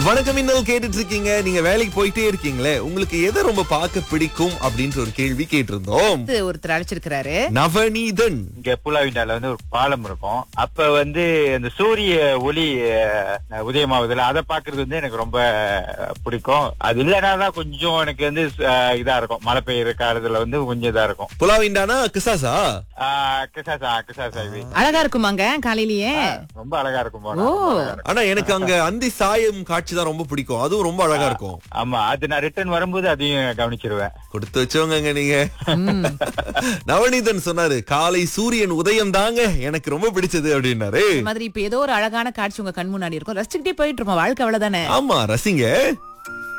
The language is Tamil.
வணக்கம் இன்னும் கேட்டுட்டு இருக்கீங்க நீங்க வேலைக்கு போயிட்டே இருக்கீங்களே உங்களுக்கு எதை ரொம்ப பார்க்க பிடிக்கும் அப்படின்ற ஒரு கேள்வி கேட்டிருந்தோம் இது ஒருத்தர் அழைச்சிருக்கிறாரு நவநீதன் இங்க புலாவிண்டால வந்து ஒரு பாலம் இருக்கும் அப்ப வந்து அந்த சூரிய ஒளி அஹ், உதயமாவதுல அதை பாக்குறது வந்து எனக்கு ரொம்ப அஹ், பிடிக்கும் அது இல்லைன்னா தான் கொஞ்சம் எனக்கு வந்து அஹ், இதா இருக்கும் மழை பெய்யுற காலத்துல வந்து கொஞ்சம் இதா இருக்கும் புலாவிண்டானா கிசாசா ஆஹ், கிசாசா கிசாசா இது அழகா இருக்குமாங்க காலையிலேயே ரொம்ப அழகா இருக்கும் போல. ஓ. ரொம்ப அழகா இருக்கும். ஆனா எனக்கு அங்க அந்தி சாயம் காட்சி தான் ரொம்ப பிடிக்கும் அதுவும் ரொம்ப அழகா இருக்கும் ஆமா அது நான் ரிட்டர்ன் வரும்போது அதையும் கவனிச்சிருவேன் கொடுத்து வச்சவங்க நீங்க நவநீதன் சொன்னாரு காலை சூரியன் உதயம் தாங்க எனக்கு ரொம்ப பிடிச்சது அப்படின்னாரு இந்த மாதிரி இப்ப ஏதோ ஒரு அழகான காட்சி உங்க கண் முன்னாடி இருக்கும் ரசிச்சுக்கிட்டே போயிட்டு இருப்போம் வாழ்க்கை அவ்வளவுதானே ஆமா ரசிங்க